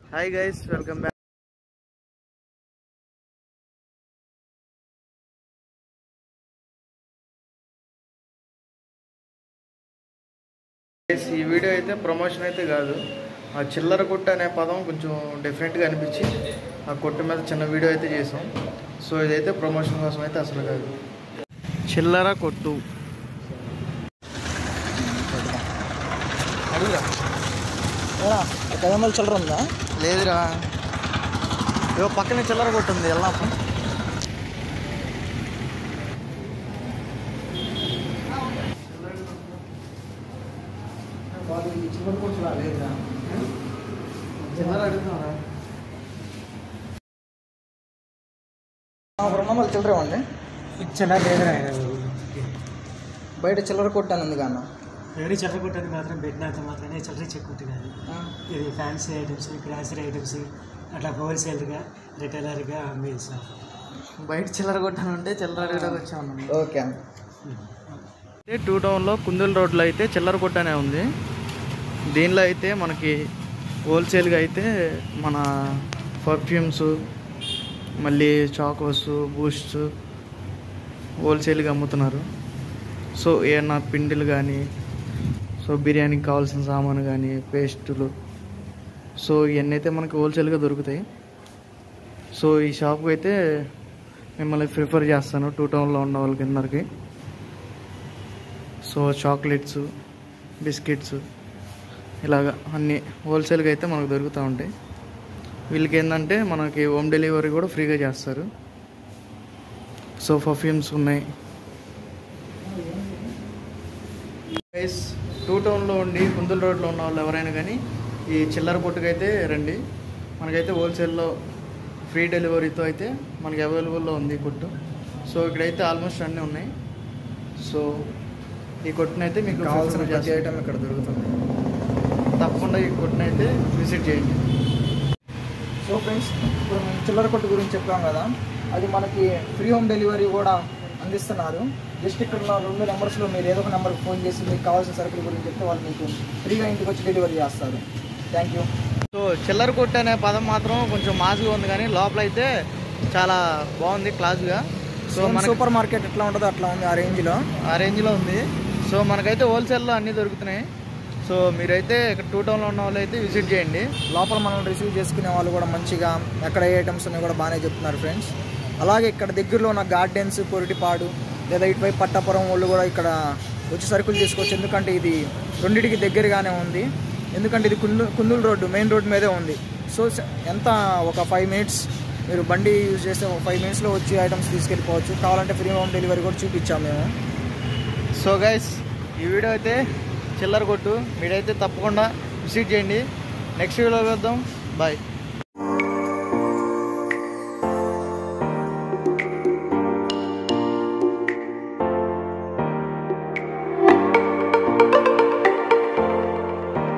Hi guys welcome back ఈ video అయితే promotion అయితే కాదు ఆ చిల్లర కొట్టు అనే పదం కొంచెం డిఫరెంట్గా అనిపించి ఆ కొట్టు మీద చిన్న వీడియో అయితే చేసాం సో ఇదైతే ప్రమోషన్ కోసం అయితే అసలు కాదు చిల్లర కొట్టు అడుగురా ఐదు వందల చిల్లర ఉందా లేదురా ఏవో పక్కనే చిల్లర కొట్టుంది వెళ్దాం చిల్లర కొట్టు లేదురా చిల్లర అడుగుతారా రెండు వందల చిల్లర ఇవ్వండి చిల్లర లేదురా బయట చిల్లర కొట్టాను ఉంది కన్నా ఎవరి చిల్లర కొట్టేది మాత్రం పెట్టినంత మాత్రమే చిల్లర చెక్కొట్టు కాదు ఇది ఫ్యాన్సీ ఐటమ్స్ గ్రాసరీ ఐటమ్స్ అట్లా హోల్సేల్గా రిటైలర్గా అమ్మేస్తాం బయట చిల్లర కొట్టానంటే చిల్లర అడగడానికి వచ్చాను ఓకే అయితే టూ టౌన్లో కుందుల రోడ్లో అయితే చిల్లర కొట్టనే ఉంది దీనిలో అయితే మనకి హోల్సేల్గా అయితే మన పర్ఫ్యూమ్స్ మళ్ళీ చాకోస్ బూస్ట్స్ హోల్సేల్గా అమ్ముతున్నారు సో ఏమన్నా పిండిలు కానీ సో బిర్యానీకి కావాల్సిన సామాను కానీ పేస్టులు సో ఇవన్నీ అయితే మనకి హోల్సేల్గా దొరుకుతాయి సో ఈ షాప్కి అయితే మిమ్మల్ని ప్రిఫర్ చేస్తాను టూ టౌన్లో ఉన్న వాళ్ళకి అందరికీ సో చాక్లెట్స్ బిస్కెట్స్ ఇలాగా అన్నీ హోల్సేల్గా అయితే మనకు దొరుకుతూ ఉంటాయి వీళ్ళకి ఏంటంటే మనకి హోమ్ డెలివరీ కూడా ఫ్రీగా చేస్తారు సో పర్ఫ్యూమ్స్ ఉన్నాయి గైస్ టూ టౌన్లో ఉండి కుందుల రోడ్లో ఉన్న వాళ్ళు ఎవరైనా కానీ ఈ చిల్లర కొట్టుకైతే రండి మనకైతే హోల్సేల్లో ఫ్రీ డెలివరీతో అయితే మనకి అవైలబుల్లో ఉంది ఈ కొట్టు సో ఇక్కడైతే ఆల్మోస్ట్ అన్నీ ఉన్నాయి సో ఈ కొట్టునైతే మీకు కావాల్సిన prefer ప్రతి చేస్తాను. ఐటమ్ ఇక్కడ దొరుకుతుంది తప్పకుండా ఈ కొట్టునైతే విజిట్ చేయండి సో ఫ్రెండ్స్ ఇప్పుడు మనం చిల్లర కొట్టు గురించి చెప్పాం కదా అది మనకి ఫ్రీ హోమ్ డెలివరీ కూడా అందిస్తున్నారు జస్ట్ ఇక్కడ ఉన్న రెండు నెంబర్స్లో మీరు ఏదో ఒక నెంబర్కి ఫోన్ చేసి మీకు కావాల్సిన సరుకుల గురించి చెప్తే వాళ్ళు మీకు ఫ్రీగా ఇంటికి వచ్చి డెలివరీ చేస్తారు థ్యాంక్ యూ సో చిల్లర కొట్టు అనే పదం మాత్రం కొంచెం మాస్గా ఉంది కానీ లోపల అయితే చాలా బాగుంది క్లాస్గా సో మన సూపర్ మార్కెట్ ఎట్లా ఉంటుందో అట్లా ఉంది ఆ రేంజ్లో ఆ రేంజ్లో ఉంది సో మనకైతే హోల్సేల్లో అన్నీ దొరుకుతున్నాయి సో మీరైతే ఇక్కడ టూ టౌన్లో ఉన్న వాళ్ళు అయితే విజిట్ చేయండి లోపల మనం రిసీవ్ చేసుకునే వాళ్ళు కూడా మంచిగా ఎక్కడ ఏ ఐటమ్స్ ఉన్నాయి కూడా బాగానే చెప్తున్నారు ఫ్రెండ్స్ అలాగే ఇక్కడ దగ్గరలో ఉన్న గార్డెన్స్ పొరిటిపాడు లేదా ఇటువైపు పట్టాపురం వాళ్ళు కూడా ఇక్కడ వచ్చి సరుకులు తీసుకోవచ్చు ఎందుకంటే ఇది రెండింటికి దగ్గరగానే ఉంది ఎందుకంటే ఇది కుందు కుందుల రోడ్డు మెయిన్ రోడ్ మీదే ఉంది సో స- ఎంత ఒక ఫైవ్ మినిట్స్ మీరు బండి యూజ్ చేస్తే ఒక ఫైవ్ మినిట్స్లో వచ్చి ఐటమ్స్ తీసుకెళ్ళిపోవచ్చు కావాలంటే ఫ్రీ హోమ్ డెలివరీ కూడా చూపించాము మేము సో గైస్ ఈ వీడియో అయితే చిల్లర కొట్టు మీరైతే తప్పకుండా విజిట్ చేయండి నెక్స్ట్ వీడియో చూద్దాం బాయ్